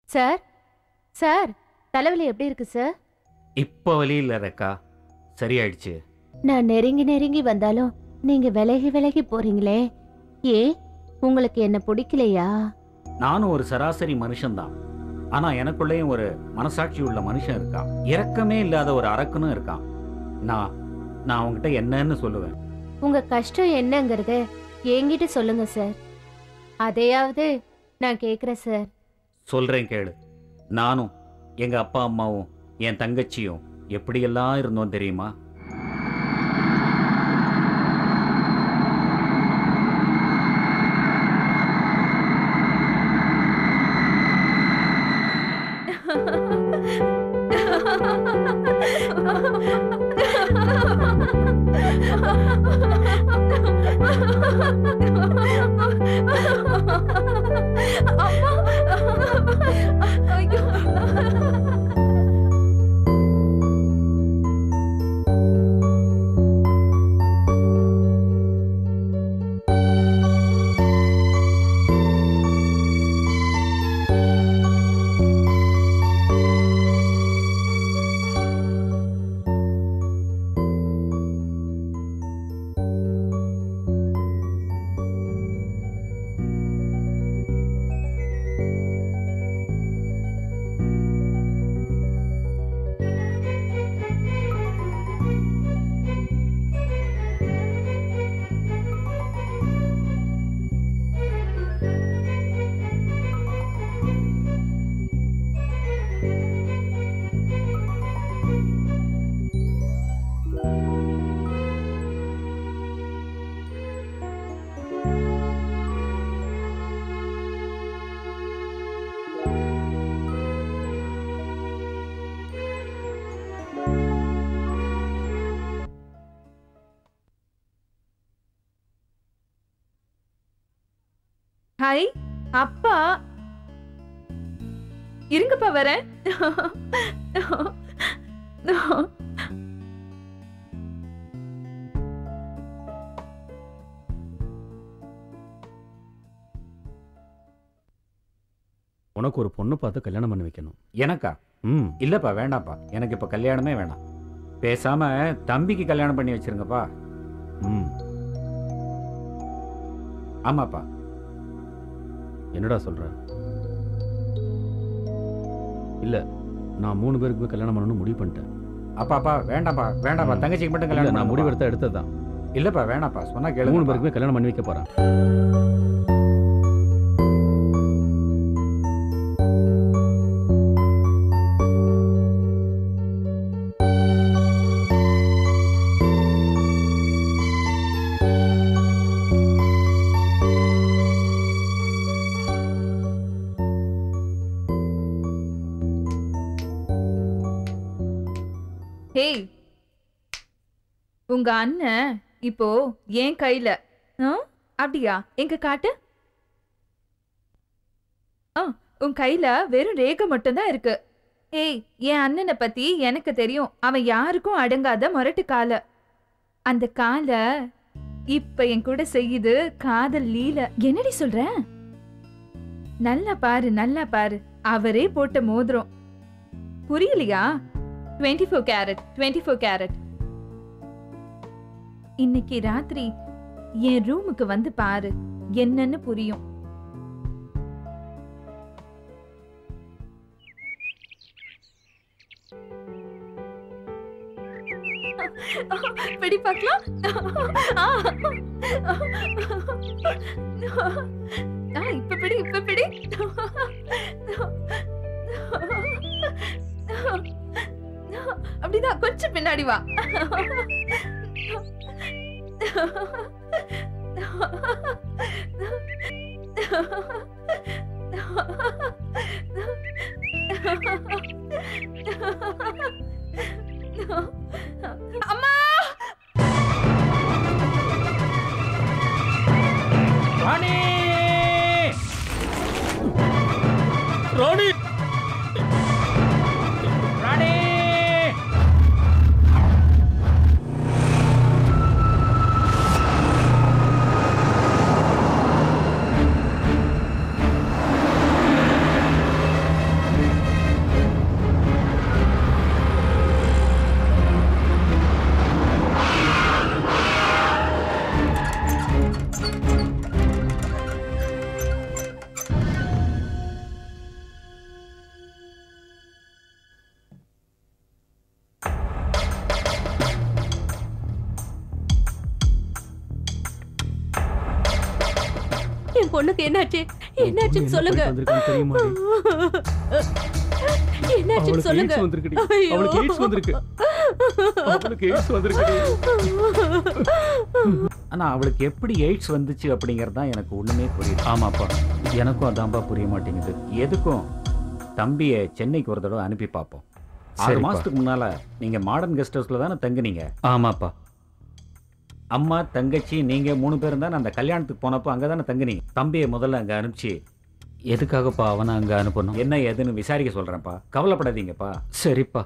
Sir sir தலைவலி எப்படி இருக்கு சார் இப்போ வலி இல்லை ரேக்கா சரியாயிடுச்சு நான் நெருங்கி நெருங்கி வந்தாலும் நீங்க விலகி விலகி போறீங்களே ஏன் உங்களுக்கு என்ன பிடிக்கலையா நானும் ஒரு சராசரி மனுஷன்தான் ஆனா எனக்குள்ளேயும் ஒரு மனசாட்சி உள்ள மனுஷன் இருக்கான் இரக்கமே இல்லாத ஒரு அரக்கனும் இருக்கான் நான் நான் அவங்ககிட்ட என்னன்னு சொல்லுவேன் உங்க கஷ்டம் என்னங்கறத என்கிட்ட சொல்லுங்க சார் அதையாவது நான் கேக்குறேன் சார் சொல்றேன் கேளு நானும் எங்க அப்பா அம்மாவும் என் தங்கச்சியும் எப்படியெல்லாம் இருந்தோம் தெரியுமா ஹாய் அப்பா இருங்கப்பா வரேன் உனக்கு ஒரு பொண்ணு பார்த்து கல்யாணம் பண்ணி வைக்கணும் எனக்கா ம் இல்லப்பா வேண்டாம்ப்பா எனக்கு இப்ப கல்யாணமே வேணாம் பேசாம தம்பிக்கு கல்யாணம் பண்ணி வச்சிருங்கப்பா ம் ஆமாப்பா என்னடா சொல்ற இல்ல நான் மூணு பேருக்கு கல்யாணம் பண்ணணும்னு முடிவு பண்ணிட்டேன் அப்பாப்பா வேண்டாம்ப்பா வேண்டாம்ப்பா ம். தங்கச்சிக்கு மட்டும் இல்ல கல்யாணம் நான் பண்ணுப்பா. முடிவெடுத்த எடுத்ததுதான் இல்லப்பா வேணாம்ப்பா சொன்னா கேளு மூணு பேருக்குமே கல்யாணம் பண்ணி வைக்க போறேன் ஹேய் உங்க அண்ணன் இப்போ என் கையில ஆ? அப்படியா எங்க காட்டு ஆ உன் கையில வெறும் ரேகை மட்டும்தான் இருக்கு ஏய் என் அண்ணனை பத்தி எனக்கு தெரியும் அவன் யாருக்கும் அடங்காத முரட்டு கால அந்த கால இப்ப என் கூட செய்யுது காதல் லீல என்னடி சொல்ற நல்லா பாரு நல்லா பாரு அவரே போட்ட மோதிரம் புரியலையா twenty four carat twenty four carat இன்னைக்கு ராத்திரி என் ரூமுக்கு வந்து பாரு என்னன்னு புரியும் பிடி பார்க்கலாம் ஆ. ஆ, இப்ப பிடி இப்ப பிடி அப்படிதான் கொஞ்சம் பின்னாடி வா அம்மா ராணி ராணி ராணி பொண்ணுக்கு என்னாச்சு உன் என்னாச்சுன்னு பொண்ணு சொல்லுங்க என்ன பண்ணிட்டு வந்திருக்கான்னு தெரியுமாடி? என்னாச்சுன்னு அவளுக்கு சொல்லுங்க எய்ட்ஸ் வந்திருக்குடி. ஐயோ. அவளுக்கு எய்ட்ஸ் வந்திருக்கு. அவளுக்கு எய்ட்ஸ் வந்திருக்குடி. ஆனா அவளுக்கு எப்படி எய்ட்ஸ் வந்துச்சு அப்படிங்கிறது தான் எனக்கு ஒண்ணுமே புரியல ஆமாப்பா எனக்கும் அதான்ப்பா புரிய மாட்டேங்குது எதுக்கும் தம்பியை சென்னைக்கு ஒரு தடவை அனுப்பி பார்ப்போம் ஆறு சரிப்பா. மாசத்துக்கு முன்னால நீங்க மாடர்ன் கெஸ்ட் ஹவுஸ்ல தானே தங்குனீங்க ஆமாப்பா அம்மா தங்கச்சி நீங்க மூணு பேரும் தானே அந்த கல்யாணத்துக்கு போனப்போ அங்கே தானே தங்குனீங்க தம்பியை முதல்ல அங்கே அனுப்பிச்சு எதுக்காகப்பா அவனை அங்கே அனுப்பணும் என்ன ஏதுன்னு விசாரிக்க சொல்கிறேன்ப்பா கவலைப்படாதீங்கப்பா சரிப்பா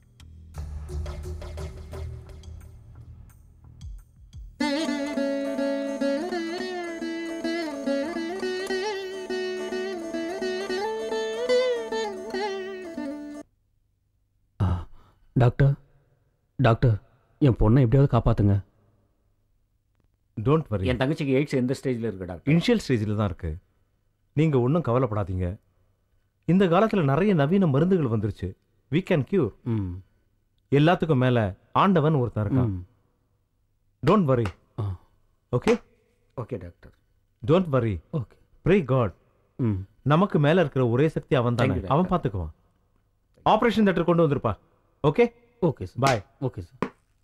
டாக்டர் டாக்டர் என் பொண்ணை எப்படியாவது காப்பாத்துங்க டோன்ட் வரி என் தங்கச்சிக்கு எய்ட்ஸ் எந்த ஸ்டேஜில் இருக்கு டாக்டர் இனிஷியல் ஸ்டேஜில் தான் இருக்கு நீங்கள் ஒன்றும் கவலைப்படாதீங்க இந்த காலத்தில் நிறைய நவீன மருந்துகள் வந்துருச்சு we கேன் கியூர் ம் எல்லாத்துக்கும் மேலே ஆண்டவன் ஒருத்தன் இருக்கான் ம். டோன்ட் வரி ஆ. Okay okay doctor don't worry okay pray God ம் நமக்கு மேலே இருக்கிற ஒரே சக்தி அவன் Thank தானே you, doctor. அவன் பார்த்துக்குவான் ஆப்ரேஷன் தேட்டர் கொண்டு வந்திருப்பா okay okay sir bye okay sir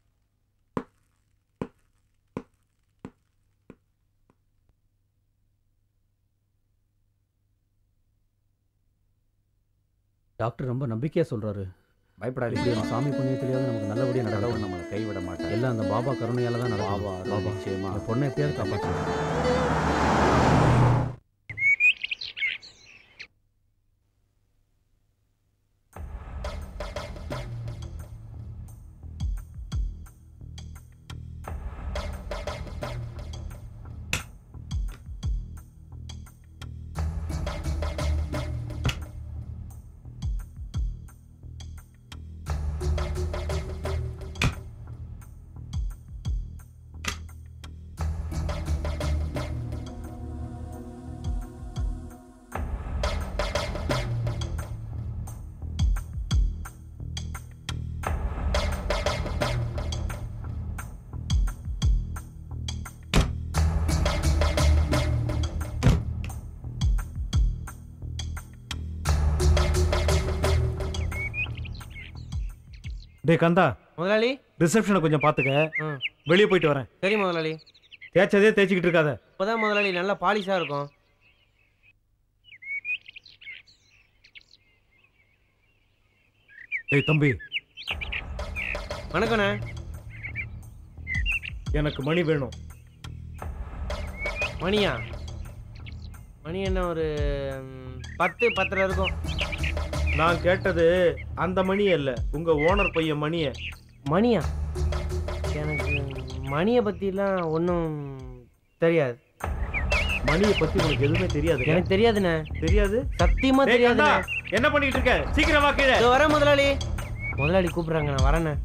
doctor ரொம்ப நம்பிக்கையா சொல்றாரு பயப்படாதீங்க இப்படி நம்ம சாமி புண்ணியத்திலேயாவது நமக்கு நல்லபடியா கடவுள் நடக்கும் நம்மளை கைவிட மாட்டார் எல்லாம் அந்த பாபா கருணையால தான் நடக்கும் பாபா பாபா நிச்சயமா என் பொண்ணை எப்படியாவது காப்பாற்றுங்க டே கந்தா முதலாளி ரிசப்ஷனை கொஞ்சம் பார்த்துக்க ம் வெளியே போயிட்டு வரேன் சரி முதலாளி தேய்ச்சதே தேய்ச்சிக்கிட்டு இருக்காத இப்போதான் முதலாளி நல்லா பாலிஷாக இருக்கும் டேய் தம்பி வணக்கண்ணே எனக்கு மணி வேணும் மணியா மணி என்ன ஒரு ம், பத்து பத்தரை இருக்கும் நான் கேட்டது அந்த மணி அல்ல உங்க ஓனர் பையன் மணியை மணியா எனக்கு மணியை பற்றிலாம் ஒன்றும் தெரியாது மணியை பத்தி உனக்கு எதுவுமே தெரியாது எனக்கு தெரியாதுண்ணே தெரியாது சத்தியமாக டேய் கந்தா, தெரியாதுண்ணே என்ன பண்ணிட்டு இருக்க சீக்கிரமா கீழே இதோ வரேன் முதலாளி முதலாளி கூப்பிட்றாங்க நான் வரேண்ணே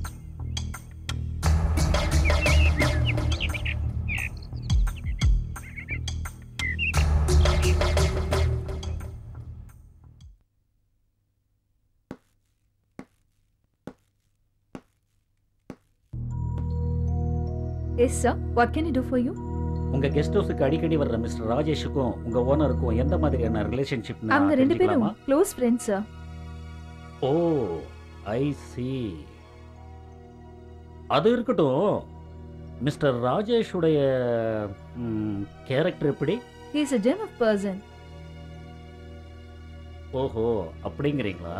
yes sir what can you do for you உங்க கெஸ்ட் ஹவுஸுக்கு அடிக்கடி வர்ற மிஸ்டர் ராஜேஷுக்கும் உங்க ஓனருக்கும் எந்த மாதிரியான ரிலேஷன்ஷிப் அவங்க ரெண்டு பேரும் close friends sir oh I see அது இருக்கட்டும் மிஸ்டர் ராஜேஷுடைய கேரக்டர் எப்படி he is a gem of person ஓஹோ அப்படிங்கிறீங்களா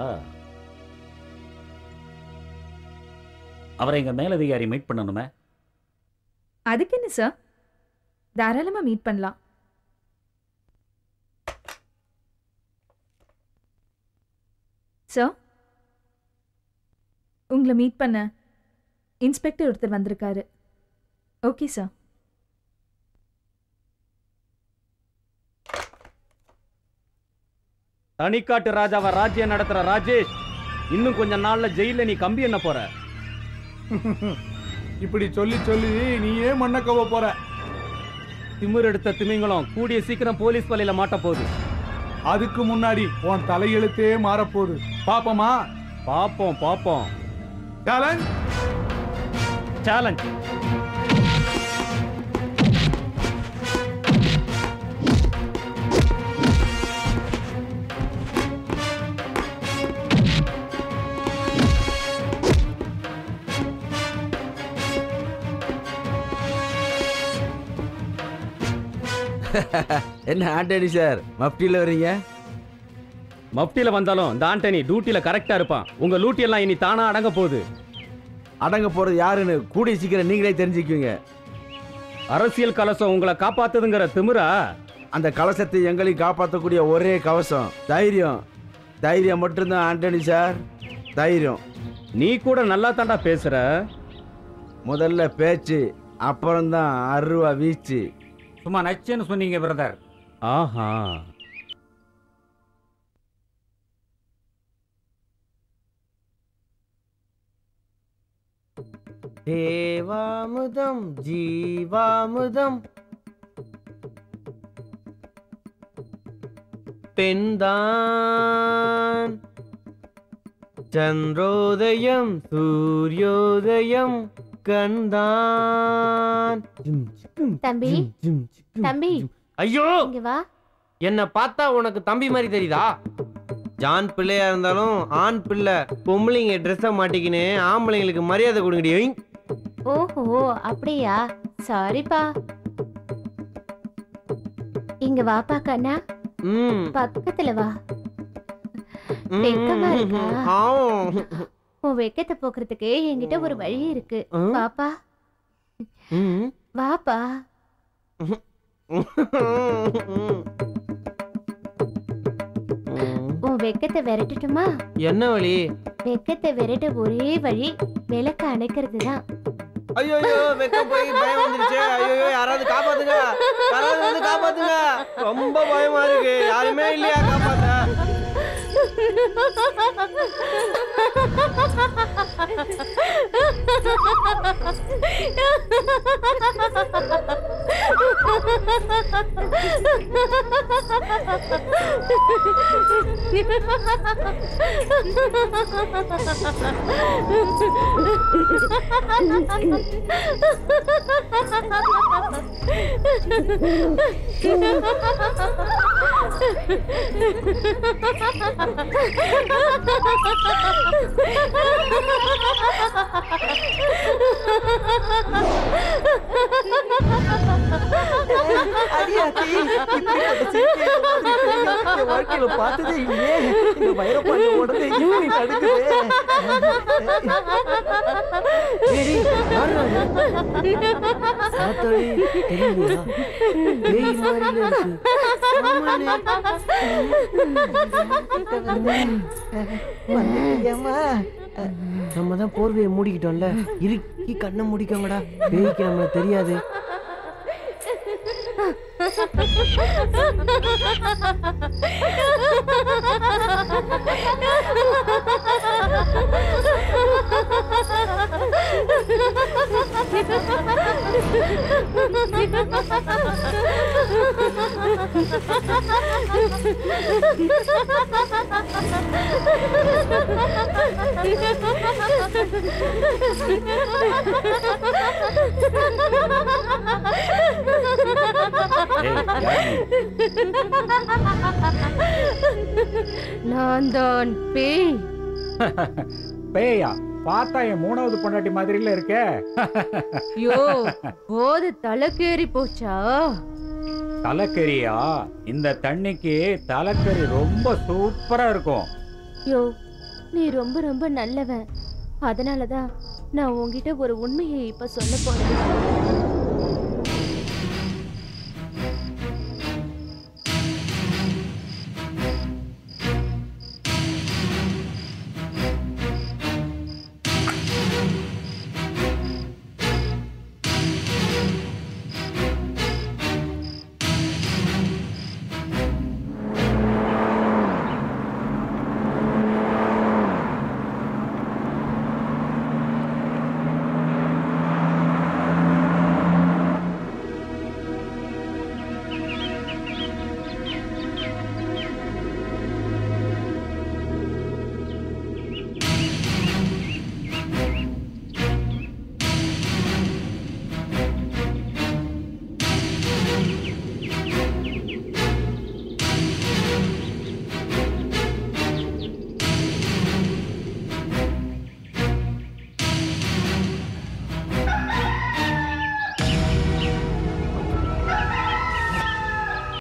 அவரை எங்க மேலதிகாரி மீட் பண்ணணுமே அதுக்கு என்ன சார் தாராளமா மீட் பண்ணலாம் சார் உங்களை மீட் பண்ண இன்ஸ்பெக்டர் ஒருத்தர் வந்திருக்காரு ஓகே சார் தனிக்காட்டு ராஜாவை ராஜ்யம் நடத்துற ராஜேஷ் இன்னும் கொஞ்ச நாள்ல ஜெயில நீ கம்பி என்ன போற இப்படி சொல்லி சொல்லி நீயே மண்ண கவ போற திமிர் எடுத்த திமிங்கலம் கூடிய சீக்கிரம் போலீஸ் வலையில மாட்ட போகுது அதுக்கு முன்னாடி உன் தலையெழுத்தே மாறப்போகுது பாப்போமா பாப்போம் பாப்போம் சேலஞ்ச் சேலஞ்ச் என்ன ஆண்டனி சார் மப்டியில் வர்றீங்க மப்டியில வந்தாலும் இந்த ஆண்டனி டியூட்டில கரெக்டா இருப்பான் உங்க லூட்டி எல்லாம் இனி தானா அடங்க போகுது அடங்க போறது யாருன்னு கூடிய சீக்கிரம் நீங்களே தெரிஞ்சுக்குவீங்க அரசியல் கலசம் உங்களை காப்பாத்துதுங்கிற திமிரா அந்த கலசத்தை எங்களையும் காப்பாற்றக்கூடிய ஒரே கவசம் தைரியம் தைரியம் மட்டும்தான் ஆண்டனி சார் தைரியம் நீ கூட நல்லா தாண்டா பேசுற முதல்ல பேச்சு அப்புறம்தான் அருவா வீச்சு சும்மா நச்சுன்னு சொன்னீங்க பிரதர் ஆஹா தேவாமுதம் ஜீவாமுதம் பெண்தான் சந்திரோதயம் சூரியோதயம் கண்தான் ஜிம், ஜிம், தம்பி ஜிம், ஜிம், ஜிம், தம்பி ஜிம். ஐயோ இங்க வா என்ன பார்த்தா உனக்கு தம்பி மாதிரி தெரியுதா ஜான் பிள்ளையா இருந்தாலும் ஆண் பிள்ளை பொம்பளைங்க ட்ரெஸ்ஸை மாட்டிக்கின்னு ஆம்பளைங்களுக்கு மரியாதை கொடுங்கடி ஒய். ஓஹோ அப்படியா சாரிப்பா இங்க வாப்பா கண்ணா ம் பக்கத்துல வா ம், வெக்கமா இருக்கா? ஆம். உன் வெக்கத்தை போக்குறதுக்கு என்கிட்ட ஒரு வழி இருக்கு ம், வாப்பா ம், வாப்பா ம். உன் வெக்கத்தை விரட்டட்டுமா என்ன வழி வெக்கத்தை விரட்ட ஒரே வழி விளக்க அணைக்கிறது தான் ஐயோ வெக்கம் போய் பயம் வந்துருச்சு ஐயோ யாராவது காப்பாத்துங்க யாராவது வந்து காப்பாத்துங்க ரொம்ப பயமா இருக்கு யாருமே இல்லையா காப்பாத்த வாழ்க்கையில பார்த்ததே இல்லையே இந்த வைரப்பாண்ட உடனே இப்படி நடக்குது சரி சாத்தாடி தெரியலையா பேய் மாதிரில இருக்கு வந்துட்டியாம்மா? நம்ம தான் போர்வையை மூடிக்கிட்டோம்ல இறுக்கி கண்ணை மூடிக்கோங்கடா பேய்க்கு நம்மள தெரியாது ஏய், யார் நீ? நான் தான் பேய் பேயா பார்த்தா என் மூணாவது பொண்டாட்டி மாதிரில இருக்க யோ போது தலைக்கேறி போச்சா தலைக்கறியா இந்த தண்ணிக்கு தலைக்கறி ரொம்ப சூப்பரா இருக்கும் யோ நீ ரொம்ப ரொம்ப நல்லவன் அதனாலதான் நான் உன்கிட்ட ஒரு உண்மையை இப்ப சொல்ல போறேன்